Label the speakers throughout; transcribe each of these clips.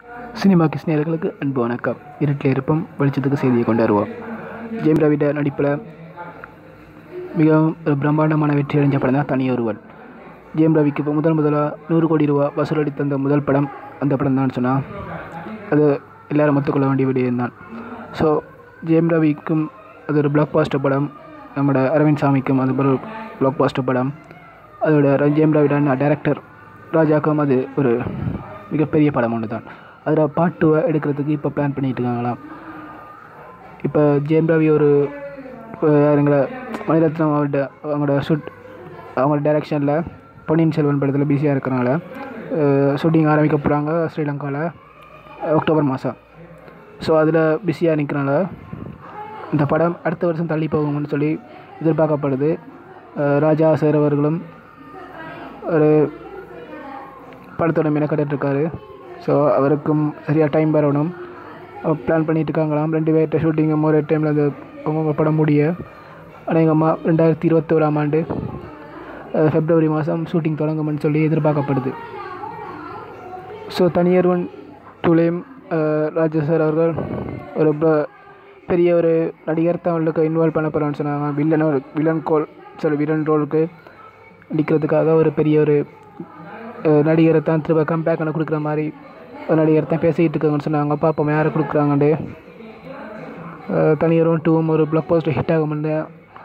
Speaker 1: cinema கிருஷ்ணர்களுக்கு அன்பு வணக்கம் இருட்டில் இருப்போம் வெளிச்சத்துக்கு செய்தியை கொண்டு வருவோம் ஜெயம் ரவிட நடிப்பில் மிகவும் ஒரு பிரம்மாண்டமான வெற்றி அடைஞ்ச படம் தான் தனியொருவன் ஜெயம் ரவிக்கு இப்போ முதல் முதலாக நூறு கோடி ரூபா வசூலடி தந்த முதல் படம் அந்த படம் தான் சொன்னால் அது எல்லாரும் ஒத்துக்கொள்ள வேண்டிய விடயம் தான் ஸோ ஜெயம் ரவிக்கும் அது ஒரு பிளாக் பாஸ்டர் படம் நம்மளோட அரவிந்த் சாமிக்கும் அது ஒரு பிளாக் பாஸ்டர் படம் அதோட ர- ஜெயம் ரவிடான டைரக்டர் ராஜாக்கும் அது ஒரு மிகப்பெரிய படம் ஒன்று தான் அதில் பாட்டுவை எடுக்கிறதுக்கு இப்போ பிளான் பண்ணிட்டு இருக்காங்களாம் இப்போ ஜெயம் ரவி ஒரு இப்போ எங்களை மணிரத்னம் அவர்கிட்ட அவங்களோட ஷூட் அவங்களோட டைரக்ஷனில் பொன்னியின் செல்வன் படத்தில் பிஸியாக இருக்கிறனால ஷூட்டிங் ஆரம்பிக்க போகிறாங்க ஸ்ரீலங்காவில் அக்டோபர் மாதம் ஸோ அதில் பிஸியாக நிற்கிறனால இந்த படம் அடுத்த வருஷம் தள்ளி போகும்னு சொல்லி எதிர்பார்க்கப்படுது அஹ் ராஜா சார் அவர்களும் ஒரு படத்தோட மெனக்கட்டுருக்காரு ஸோ அவருக்கும் சரியாக டைம் வரணும் பிளான் பண்ணிட்டு இருக்காங்களாம் ரெண்டு பேர்கிட்ட ஷூட்டிங்கும் ஒரே டைமில் அந்த அவங்க படம் முடிய அநேகமாக ரெண்டாயிரத்தி இருபத்தோராம் ஆண்டு அஹ், பிப்ரவரி மாதம் ஷூட்டிங் தொடங்கும்னு சொல்லி எதிர்பார்க்கப்படுது ஸோ தனியார் ஒன் டூலேயும் ராஜா சார் அவர்கள் ஒரு ப- பெரிய ஒரு நடிகர் தான் அவளுக்கு இன்வால்வ் பண்ண போகிறோன்னு சொன்னாங்க வில்லன் ஒரு வில்லன் கோல் சாரி வில்லன் ரோலுக்கு நடிக்கிறதுக்காக ஒரு பெரிய ஒரு அஹ், நடிகரை தான் திரும்ப கம்பேக் பண்ண கொடுக்குற மாதிரி ஒரு நடிகர் தான் பேசிக்கிட்டு இருக்காங்கன்னு சொன்னாங்க பார்ப்போம் யாரை கொடுக்குறாங்கண்டு தனியாரும் டூவும் ஒரு பிளாக் போஸ்ட் ஹிட் ஆகும்னு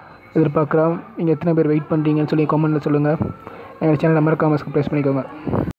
Speaker 1: எதிர்பார்க்குறோம் நீங்கள் எத்தனை பேர் வெயிட் பண்ணுறீங்கன்னு சொல்லி கமெண்ட்டில் சொல்லுங்கள் எங்கள் சேனலை மறக்காமல் சப்ஸ்கிரைப் பண்ணிக்கோங்க